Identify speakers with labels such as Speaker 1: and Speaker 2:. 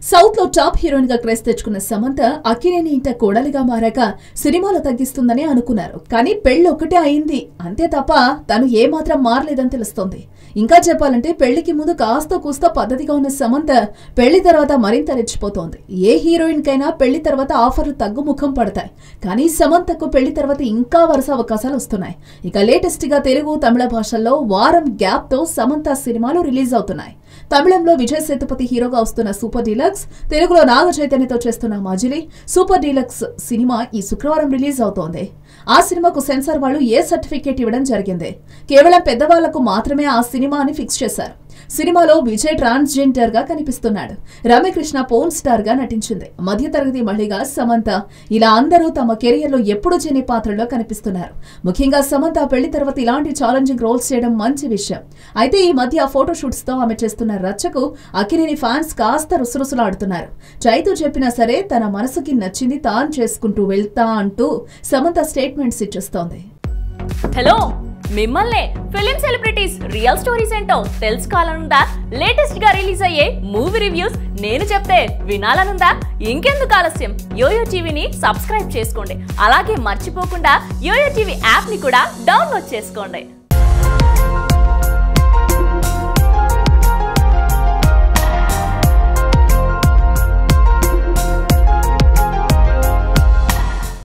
Speaker 1: south లో top heroine గా craze తెచ్చుకున్న సమంత అక్కినేని ఇంట కోడలిగా మారాక సినిమాలో తగ్గిస్తుందని అనుకున్నారు కానీ పెళ్లి ఒకటే అయింది అంతే తప్ప తను ఏమాత్రం మారలేదని తెలుస్తోంది ఇంకా చెప్పాలంటే పెళ్లికి ముందు కాస్త కూస్త పద్ధతిగా ఉన్న సమంత పెళ్లి తర్వాత మరింత రెచ్చిపోతోంది ఏ హీరోయిన్ కైనా పెళ్లి తర్వాత ఆఫర్లు తగ్గుముఖం పడతాయి కానీ సమంతకు పెళ్లి తర్వాత ఇంకా వరుస అవకాశాలు వస్తున్నాయి ఇక లేటెస్ట్ గా తెలుగు తమిళ భాషల్లో వారం గ్యాప్ తో సమంత సినిమాలు రిలీజ్ అవుతున్నాయి తమిళంలో విజయ్ సేతుపతి హీరోగా వస్తున్న సూపర్ డీలక్స్ తెలుగులో నాగ చైతన్యతో చేస్తున్న మజిలీ సూపర్ డీలక్స్ సినిమా ఈ శుక్రవారం రిలీజ్ అవుతోంది ఆ సినిమాకు సెన్సార్ వాళ్ళు ఏ సర్టిఫికేట్ ఇవ్వడం జరిగింది కేవలం పెద్దవాళ్లకు మాత్రమే ఆ సినిమాని ఫిక్స్ చేశారు సినిమాలో విజయ్ ట్రాన్స్జెండర్ గా కనిపిస్తున్నాడు రమ్యకృష్ణ పోన్ స్టార్ గా నటించింది మధ్యతరగతి మహిళగా సమంత ఇలా అందరూ తమ కెరియర్ లో ఎప్పుడూ చేయని పాత్రలో కనిపిస్తున్నారు ముఖ్యంగా సమంత పెళ్లి తర్వాత ఇలాంటి ఛాలెంజింగ్ రోల్స్ చేయడం మంచి విషయం అయితే ఈ మధ్య ఫోటో షూట్స్ తో ఆమె చేస్తున్న రచ్చకు అకినేని ఫ్యాన్స్ కాస్త రుసరుసలాడుతున్నారు చైతు చెప్పినా సరే తన మనసుకి నచ్చింది తాను చేసుకుంటూ వెళ్తా అంటూ సమంత స్టేట్మెంట్స్ ఇచ్చేస్తోంది
Speaker 2: హలో మిమ్మల్నే ఫిలిం సెలబ్రిటీస్ రియల్ స్టోరీస్ ఏంటో తెలుసుకోవాలనుందా లేటెస్ట్ గా రిలీజ్ అయ్యే మూవీ రివ్యూస్ నేను చెప్తే వినాలనుందా ఇంకెందుకు ఆలస్యం యోయో టీవీని సబ్స్క్రైబ్ చేసుకోండి అలాగే మర్చిపోకుండా యోయో టీవీ యాప్ ని కూడా డౌన్లోడ్ చేసుకోండి